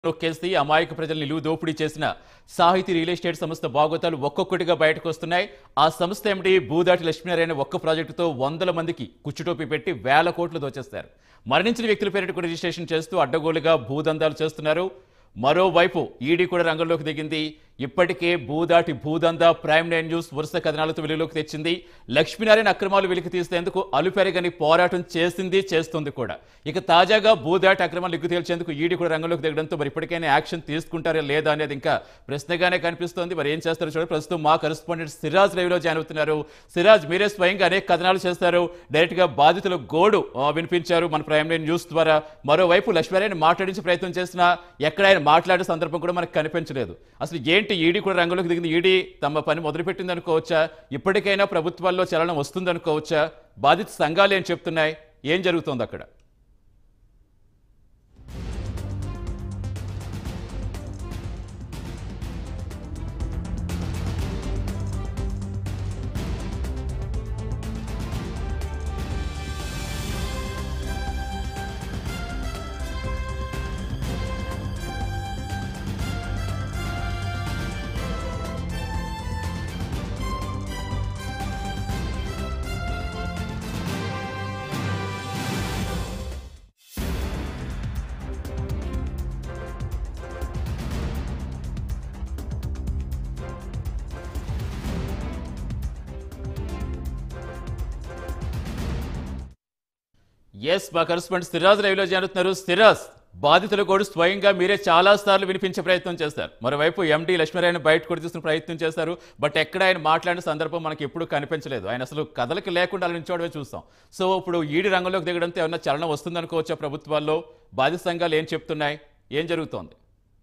నొక్కేసి అమాయక ప్రజలు నిలువు దోపిడీ చేసిన సాహితీ రియల్ ఎస్టేట్ సంస్థ బాగోతాలు ఒక్కొక్కటిగా బయటకు వస్తున్నాయి ఆ సంస్థ ఏమిటి భూదాటి లక్ష్మీనారాయణ ఒక్క ప్రాజెక్టుతో వందల మందికి కుచ్చుటోపి పెట్టి వేల కోట్లు దోచేస్తారు మరణించిన వ్యక్తుల పేరిట కూడా రిజిస్ట్రేషన్ చేస్తూ అడ్డగోలుగా భూదందాలు చేస్తున్నారు మరోవైపు ఈడీ కూడా రంగంలోకి దిగింది ఇప్పటికే భూదాటి భూదందా ప్రైమ్ నైన్ న్యూస్ వరుస కథనాలతో వెలుగులోకి తెచ్చింది లక్ష్మీనారాయణ అక్రమాలు వెలికి తీసేందుకు అలుపెరగని పోరాటం చేసింది చేస్తుంది కూడా ఇక తాజాగా భూదాటి అక్రమాలు ఎగ్గు తేల్చేందుకు ఈడీ కూడా రంగంలోకి దిగడంతో మరి ఇప్పటికైనా యాక్షన్ తీసుకుంటారా లేదా అనేది ఇంకా ప్రశ్నగానే కనిపిస్తోంది మరి ఏం చేస్తారో చూడండి ప్రస్తుతం మా కరెస్పాండెంట్ సిరాజ్ లైవ్లో జాయిన్ అవుతున్నారు సిరాజ్ మీరే స్వయంగా అనేక కథనాలు చేస్తారు డైరెక్ట్ గా బాధితుల గోడు ఆ, వినిపించారు మన ప్రైమ్ లైన్ న్యూస్ ద్వారా మరోవైపు లక్ష్మీనారాయణ మాట్లాడించే ప్రయత్నం చేసినా ఎక్కడ ఆయన మాట్లాడే సందర్భం కూడా మనకు కనిపించలేదు అసలు ఏంటి ఈడీ కూడా రంగంలోకి దిగింది ఈడీ తమ పని మొదలుపెట్టింది అనుకోవచ్చా ఇప్పటికైనా ప్రభుత్వాల్లో చలనం వస్తుంది అనుకోవచ్చా బాధిత సంఘాలు ఏం చెప్తున్నాయి ఏం జరుగుతోంది అక్కడ ఎస్ మా కరెస్పాండెంట్ స్థిరాజ్ లైవ్లో జారుతున్నారు స్థిరాజ్ బాధితుల కూడా స్వయంగా మీరే చాలా సార్లు వినిపించే ప్రయత్నం చేస్తారు మరోవైపు ఎండి లక్ష్మీనారాయణ బయట కూడా తీసుకునే ప్రయత్నం చేస్తారు బట్ ఎక్కడ ఆయన మాట్లాడిన సందర్భం మనకి ఎప్పుడూ కనిపించలేదు ఆయన అసలు కథలకి లేకుండా అలా నిల్చోవడమే చూస్తాం సో ఇప్పుడు ఈడి రంగంలోకి దిగడంతో ఏమన్నా చలనం వస్తుందనుకోవచ్చా ప్రభుత్వాల్లో బాధిత సంఘాలు ఏం చెప్తున్నాయి ఏం జరుగుతోంది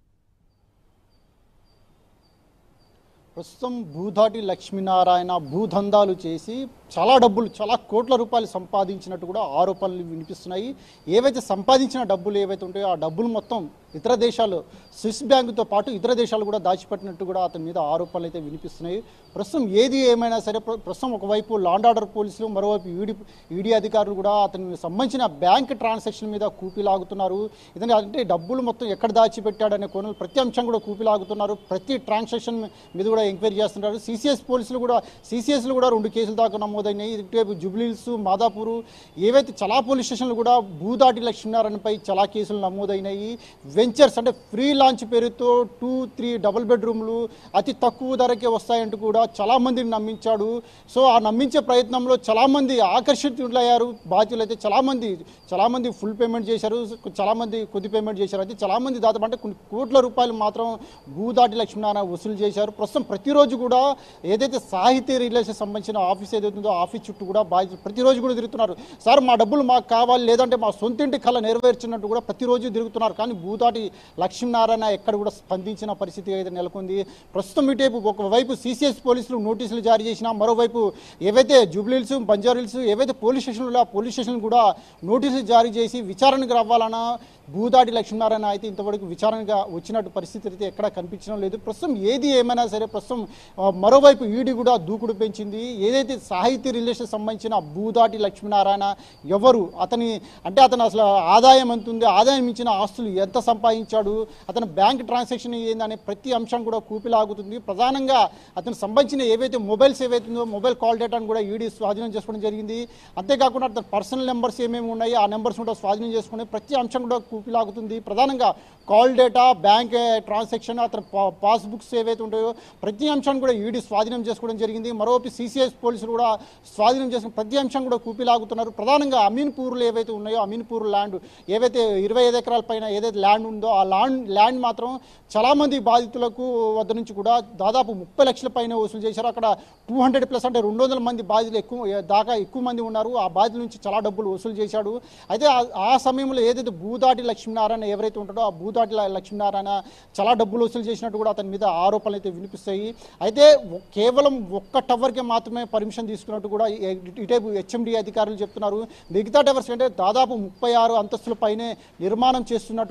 ప్రస్తుతం భూధాటి లక్ష్మీనారాయణ భూదందాలు చేసి చాలా డబ్బులు చాలా కోట్ల రూపాయలు సంపాదించినట్టు కూడా ఆరోపణలు వినిపిస్తున్నాయి ఏవైతే సంపాదించిన డబ్బులు ఏవైతే ఉంటాయో ఆ డబ్బులు మొత్తం ఇతర దేశాలు స్విస్ బ్యాంకుతో పాటు ఇతర దేశాలు కూడా దాచిపెట్టినట్టు కూడా అతని మీద ఆరోపణలు అయితే వినిపిస్తున్నాయి ప్రస్తుతం ఏది ఏమైనా సరే ప్ర- ప్రస్తుతం ఒకవైపు లాండ్ ఆర్డర్ పోలీసులు మరోవైపు ఈడీ ఈడీ అధికారులు కూడా అతనికి సంబంధించిన బ్యాంక్ ట్రాన్సాక్షన్ మీద కూపిలాగుతున్నారు ఇతని అంటే డబ్బులు మొత్తం ఎక్కడ దాచిపెట్టాడనే కోణం ప్రతి అంశం కూడా కూపిలాగుతున్నారు ప్రతి ట్రాన్సాక్షన్ మీద కూడా ఎంక్వైరీ చేస్తున్నారు సిసిఎస్ పోలీసులు కూడా సిసిఎస్లు కూడా రెండు కేసులు దాకా నమోదైనాయి ఇటువైపు జుబ్లీల్స్ మాదాపూర్ ఏవైతే చలా పోలీస్ స్టేషన్లు కూడా భూదాటి లక్ష్మీనారాయణపై చలా కేసులు నమోదైనాయి వెంచర్స్ అంటే ఫ్రీ లాంచ్ పేరుతో టూ త్రీ డబుల్ బెడ్రూమ్లు అతి తక్కువ ధరకే వస్తాయంటూ కూడా చాలా మందిని నమ్మించాడు సో ఆ నమ్మించే ప్రయత్నంలో చాలా మంది ఆకర్షితులయ్యారు బాధ్యులు అయితే చాలా మంది చాలా మంది ఫుల్ పేమెంట్ చేశారు చాలా మంది కొద్ది పేమెంట్ చేశారు అయితే చాలా మంది దాదాపు అంటే కొన్ని కోట్ల రూపాయలు మాత్రం భూదాటి లక్ష్మీనారాయణ వసూలు చేశారు ప్రస్తుతం ప్రతిరోజు కూడా ఏదైతే సాహితీ రిలేషన్ సంబంధించిన ఆఫీస్ ఏదైతే ఉందో ఆఫీస్ చుట్టూ కూడా బాధ్యత ప్రతిరోజు కూడా తిరుగుతున్నారు సార్ మా డబ్బులు మాకు కావాలి లేదంటే మా సొంతింటి కళ నెరవేర్చినట్టు కూడా ప్రతిరోజు తిరుగుతున్నారు కానీ భూతాటి లక్ష్మీనారాయణ ఎక్కడ కూడా స్పందించిన పరిస్థితి అయితే నెలకొంది ప్రస్తుతం ఇటేపు ఒకవైపు సిసిఎస్ పోలీసులు నోటీసులు జారీ చేసినా మరోవైపు ఏవైతే జూబ్లీహిల్స్ బంజారీల్స్ ఏవైతే పోలీస్ స్టేషన్లు ఆ పోలీస్ స్టేషన్ కూడా నోటీసులు జారీ చేసి విచారణకు రవ్వాలన్నా భూదాటి లక్ష్మీనారాయణ అయితే ఇంతవరకు విచారణగా వచ్చినట్టు పరిస్థితి అయితే ఎక్కడ కనిపించడం లేదు ప్రస్తుతం ఏది ఏమైనా సరే ప్రస్తుతం ఆ, మరోవైపు ఈడీ కూడా దూకుడు పెంచింది ఏదైతే సాహితీ రిలేషన్ సంబంధించిన భూదాటి లక్ష్మీనారాయణ ఎవరు అతని అంటే అతను అసలు ఆదాయం ఎంత ఉంది ఆదాయం ఇచ్చిన ఆస్తులు ఎంత సంపాదించాడు అతని బ్యాంక్ ట్రాన్సాక్షన్ ఏందనే ప్రతి అంశం కూడా కూపిలాగుతుంది ప్రధానంగా అతను సంబంధించిన ఏవైతే మొబైల్స్ ఏవైతే ఉందో మొబైల్ కాల్ డేటాను కూడా ఈడీ స్వాధీనం చేసుకోవడం జరిగింది అంతేకాకుండా అతని పర్సనల్ నెంబర్స్ ఏమేమి ఉన్నాయి ఆ నెంబర్స్ కూడా స్వాధీనం చేసుకుని ప్రతి అంశం కూడా కూపిలాగుతుంది ప్రధానంగా కాల్ డేటా బ్యాంక్ ట్రాన్సాక్షన్ అతని పా- పాస్బుక్స్ ఏవైతే ఉంటాయో ప్రతి అంశాన్ని కూడా ఈడీ స్వాధీనం చేసుకోవడం జరిగింది మరోవైపు సిసిఎస్ పోలీసులు కూడా స్వాధీనం చేసుకుని ప్రతి అంశం కూడా కూపిలాగుతున్నారు ప్రధానంగా అమీన్పూర్లు ఏవైతే ఉన్నాయో అమీన్పూర్ ల్యాండ్ ఏవైతే ఇరవై ఐదు ఎకరాల పైన ఏదైతే ల్యాండ్ ఉందో ఆ ల్యాండ్ ల్యాండ్ మాత్రం చాలామంది బాధితులకు వద్ద నుంచి కూడా దాదాపు ముప్పై లక్షల పైన వసూలు చేశారు అక్కడ టూ హండ్రెడ్ ప్లస్ అంటే రెండు వందల మంది బాధితులు ఎక్కువ దాకా ఎక్కువ మంది ఉన్నారు ఆ బాధితుల నుంచి చాలా డబ్బులు వసూలు చేశాడు అయితే ఆ- ఆ సమయంలో ఏదైతే భూదాటి లక్ష్మీనారాయణ ఎవరైతే ఉంటాడో ఆ భూదాటి ల- లక్ష్మీనారాయణ చాలా డబ్బులు వసూలు చేసినట్టు కూడా అతని మీద ఆరోపణలు అయితే వినిపిస్తాయి అయితే ఒ- కేవలం ఒక్క టవర్కే మాత్రమే పర్మిషన్ తీసుకున్నట్టు కూడా ఈ- ఇటేపు హెచ్ఎండి అధికారులు చెప్తున్నారు మిగతా టవర్స్ అంటే దాదాపు ముప్పై ఆరు అంతస్తుల పైనే నిర్మాణం చేస్తున్నట్టు కూడా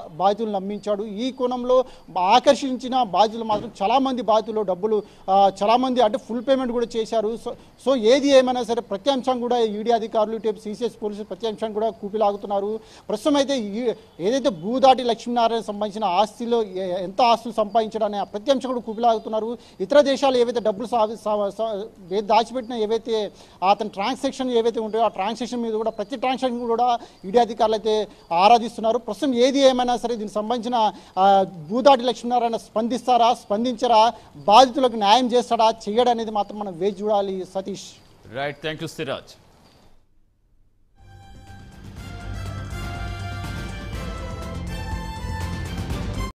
బాధితులు నమ్మించాడు ఈ కోణంలో ఆకర్షించిన బాధితులు మాత్రం చాలామంది బాధితులు డబ్బులు ఆ, చాలామంది అంటే ఫుల్ పేమెంట్ కూడా చేశారు సో సో ఏది ఏమైనా సరే ప్రత్యాంశం కూడా ఈడీ అధికారులు ఇటు సిసిఎస్ పోలీసులు ప్రత్యాంశం కూడా కూపిలాగుతున్నారు ప్రస్తుతం అయితే ఈ- ఏదైతే భూదాటి లక్ష్మీనారాయణ సంబంధించిన ఆస్తిలో ఏ- ఎంత ఆస్తులు సంపాదించడాన్ని ఆ ప్రత్యాంశం కూడా కూపిలాగుతున్నారు ఇతర దేశాలు ఏవైతే డబ్బులు సా సా- సా- ఏ దాచిపెట్టిన ఏవైతే అతని ట్రాన్సాక్షన్ ఏవైతే ఉంటాయో ఆ ట్రాన్సాక్షన్ మీద కూడా ప్రతి ట్రాన్సాక్షన్ కూడా ఈడీ అధికారులు అయితే ఆరాధిస్తున్నారు ప్రస్తుతం ఏది ఏమైనా సరే దీనికి సంబంధించిన ఆ, భూదాటి లక్ష్మీనారాయణ స్పందిస్తారా స్పందించరా బాధితులకు న్యాయం చేస్తాడా చెయ్యడా అనేది మాత్రం మనం వేచి చూడాలి Satish right thank you Siraj